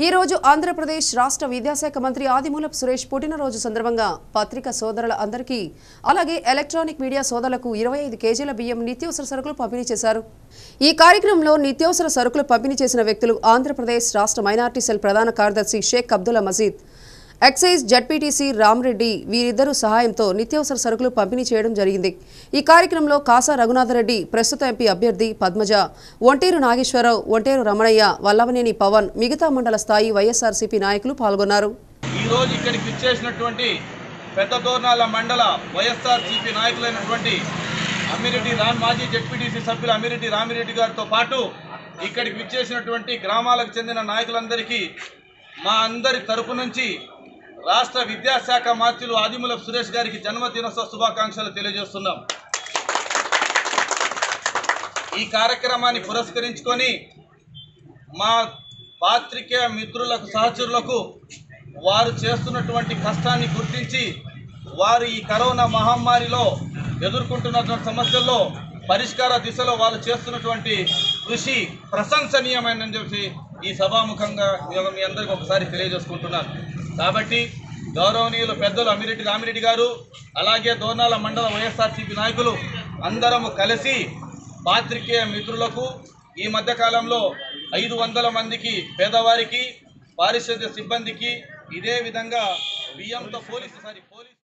ఈ రోజు ఆంధ్రప్రదేశ్ రాష్ట్ర విద్యాశాఖ మంత్రి ఆదిమూలపు సురేష్ పుట్టినరోజు సందర్భంగా పత్రిక సోదరుల అందరికీ అలాగే ఎలక్ట్రానిక్ మీడియా సోదరులకు ఇరవై ఐదు కేజీల బియ్యం నిత్యావసర సరుకులు పంపిణీ చేశారు ఈ కార్యక్రమంలో నిత్యావసర సరుకులు పంపిణీ చేసిన వ్యక్తులు ఆంధ్రప్రదేశ్ రాష్ట్ర మైనార్టీ సెల్ ప్రధాన కార్యదర్శి షేక్ అబ్దుల్లా మజీద్ ఎక్సైజ్ జడ్పీటీసీ రామరెడ్డి వీరిద్దరూ సహాయంతో నిత్యావసర సరుకులు పంపిణీ చేయడం జరిగింది ఈ కార్యక్రమంలో కాసా రఘునాథరెడ్డి ప్రస్తుత ఎంపీ అభ్యర్థి పద్మజ ఒంటేరు నాగేశ్వరరావు ఒంటేరు రమణయ్య వల్లవనేని పవన్ మిగతా మండల స్థాయి వైఎస్ఆర్సీపీ నాయకులు పాల్గొన్నారు ఈ రోజు ఇక్కడికి విచ్చేసినటువంటి పెద్ద దోర్నాల మండల వైఎస్ఆర్ సిపి నాయకులైనటువంటి అమ్మిరెడ్డి రామ్ మాజీ జెడ్పీటీసీ సభ్యులు అమ్మిరెడ్డి రామిరెడ్డి గారితో పాటు ఇక్కడికి విచ్చేసినటువంటి గ్రామాలకు చెందిన నాయకులందరికీ మా అందరి తరపు నుంచి రాష్ట్ర విద్యాశాఖ మంత్రులు ఆదిమూల సురేష్ గారికి జన్మదినోత్సవ శుభాకాంక్షలు తెలియజేస్తున్నాం ఈ కార్యక్రమాన్ని పురస్కరించుకొని మా పాత్రికేయ మిత్రులకు సహచరులకు వారు చేస్తున్నటువంటి కష్టాన్ని గుర్తించి వారు ఈ కరోనా మహమ్మారిలో ఎదుర్కొంటున్నటువంటి సమస్యల్లో పరిష్కార దిశలో వాళ్ళు చేస్తున్నటువంటి కృషి ప్రశంసనీయమైనని చెప్పి ఈ సభాముఖంగా నేను మీ అందరికీ ఒకసారి తెలియజేసుకుంటున్నాను కాబట్టి గౌరవనీయులు పెద్దలు అమిరెడ్డి రామిరెడ్డి గారు అలాగే దోర్నాల మండల వైఎస్ఆర్సీపీ నాయకులు అందరము కలిసి పాత్రికేయ మిత్రులకు ఈ మధ్య కాలంలో ఐదు వందల మందికి పేదవారికి పారిశుద్ధ్య సిబ్బందికి ఇదే విధంగా బియ్యంతో పోలీసు సారీ పోలీసు